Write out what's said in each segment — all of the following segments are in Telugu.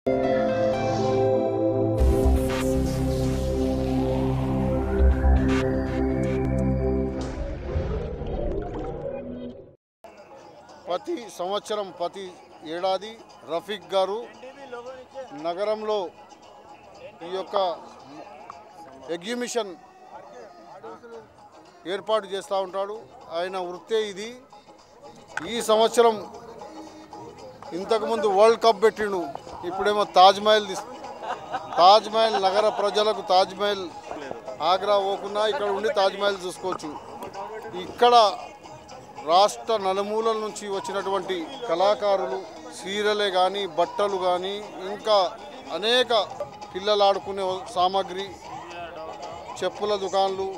ప్రతి సంవత్సరం ప్రతి ఏడాది రఫీక్ గారు నగరంలో ఈ యొక్క ఎగ్జిబిషన్ ఏర్పాటు చేస్తూ ఉంటాడు ఆయన వృత్తే ఇది ఈ సంవత్సరం ఇంతకుముందు వరల్డ్ కప్ పెట్టిండు ఇప్పుడేమో తాజ్మహల్ తీస్ తాజ్మహల్ నగర ప్రజలకు తాజ్మహల్ ఆగ్రా పోకున్నా ఇక్కడ ఉండి తాజ్మహల్ చూసుకోవచ్చు ఇక్కడ రాష్ట్ర నలుమూలల నుంచి వచ్చినటువంటి కళాకారులు చీరలే కానీ బట్టలు కానీ ఇంకా అనేక పిల్లలు ఆడుకునే సామాగ్రి చెప్పుల దుకాన్లు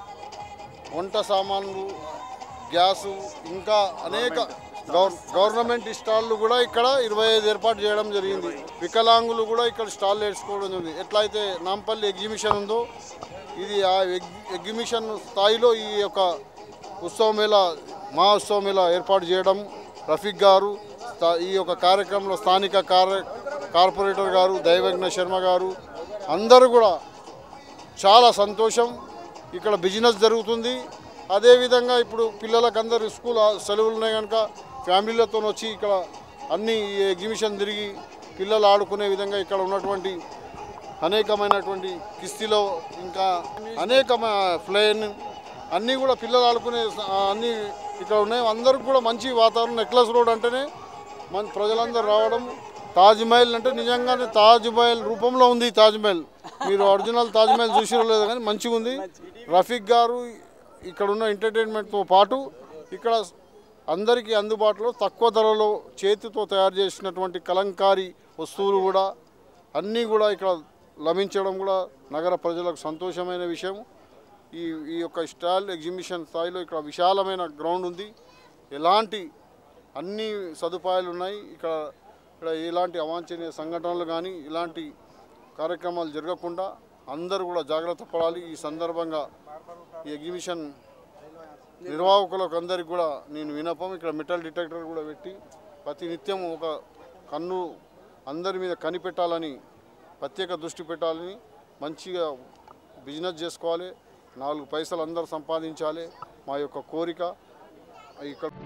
వంట సామాన్లు గ్యాసు ఇంకా అనేక గవర్ గవర్నమెంట్ స్టాళ్ళు కూడా ఇక్కడ ఇరవై ఐదు ఏర్పాటు చేయడం జరిగింది వికలాంగులు కూడా ఇక్కడ స్టాల్ వేసుకోవడం జరిగింది ఎట్లయితే నాంపల్లి ఎగ్జిబిషన్ ఉందో ఇది ఆ ఎగ్ ఎగ్జిబిషన్ స్థాయిలో ఈ యొక్క ఉత్సవ మేళ మహోత్సవ మేళ ఏర్పాటు చేయడం రఫీక్ గారు స్థా- ఈ యొక్క కార్యక్రమంలో స్థానిక కార్య కార్పొరేటర్ గారు దైవజ్ఞ శర్మ గారు అందరూ కూడా చాలా సంతోషం ఇక్కడ బిజినెస్ జరుగుతుంది అదేవిధంగా ఇప్పుడు పిల్లలకు అందరు స్కూల్ సెలవులు ఉన్నాయి కనుక ఫ్యామిలీలతో వచ్చి ఇక్కడ అన్ని ఈ ఎగ్జిబిషన్ తిరిగి పిల్లలు ఆడుకునే విధంగా ఇక్కడ ఉన్నటువంటి అనేకమైనటువంటి కిస్తీలో ఇంకా అనేక ఫ్లైన్ అన్నీ కూడా పిల్లలు ఆడుకునే స- అన్నీ ఇక్కడ ఉన్నాయి అందరికి కూడా మంచి వాతావరణం నెక్లెస్ రోడ్ అంటేనే మన ప్రజలందరూ రావడం తాజ్ మహల్ అంటే నిజంగానే తాజ్ మహల్ రూపంలో ఉంది ఈ తాజ్ మహల్ మీరు ఒరిజినల్ తాజ్ మహల్ చూసిరో లేదు కానీ మంచిగా ఉంది రఫీక్ గారు ఇక్కడ ఉన్న ఎంటర్టైన్మెంట్తో పాటు ఇక్కడ అందరికీ అందుబాటులో తక్కువ ధరలో చేతితో తయారు చేసినటువంటి కలంకారీ వస్తువులు కూడా అన్నీ కూడా ఇక్కడ లభించడం కూడా నగర ప్రజలకు సంతోషమైన విషయం ఈ ఈ యొక్క స్టాల్ ఎగ్జిబిషన్ స్థాయిలో ఇక్కడ విశాలమైన గ్రౌండ్ ఉంది ఎలాంటి అన్ని సదుపాయాలు ఉన్నాయి ఇక్కడ ఇక్కడ ఎలాంటి అవాంఛనీయ సంఘటనలు కానీ ఇలాంటి కార్యక్రమాలు జరగకుండా అందరూ కూడా జాగ్రత్త పడాలి ఈ సందర్భంగా ఈ ఎగ్జిబిషన్ నిర్వాహకులకు అందరికి కూడా నేను వినపం ఇక్కడ మెటల్ డిటెక్టర్ కూడా పెట్టి ప్రతి నిత్యం ఒక కన్ను అందరి మీద కనిపెట్టాలని ప్రత్యేక దృష్టి పెట్టాలని మంచిగా బిజినెస్ చేసుకోవాలి నాలుగు పైసలు అందరూ సంపాదించాలి మా యొక్క కోరిక ఇక్కడ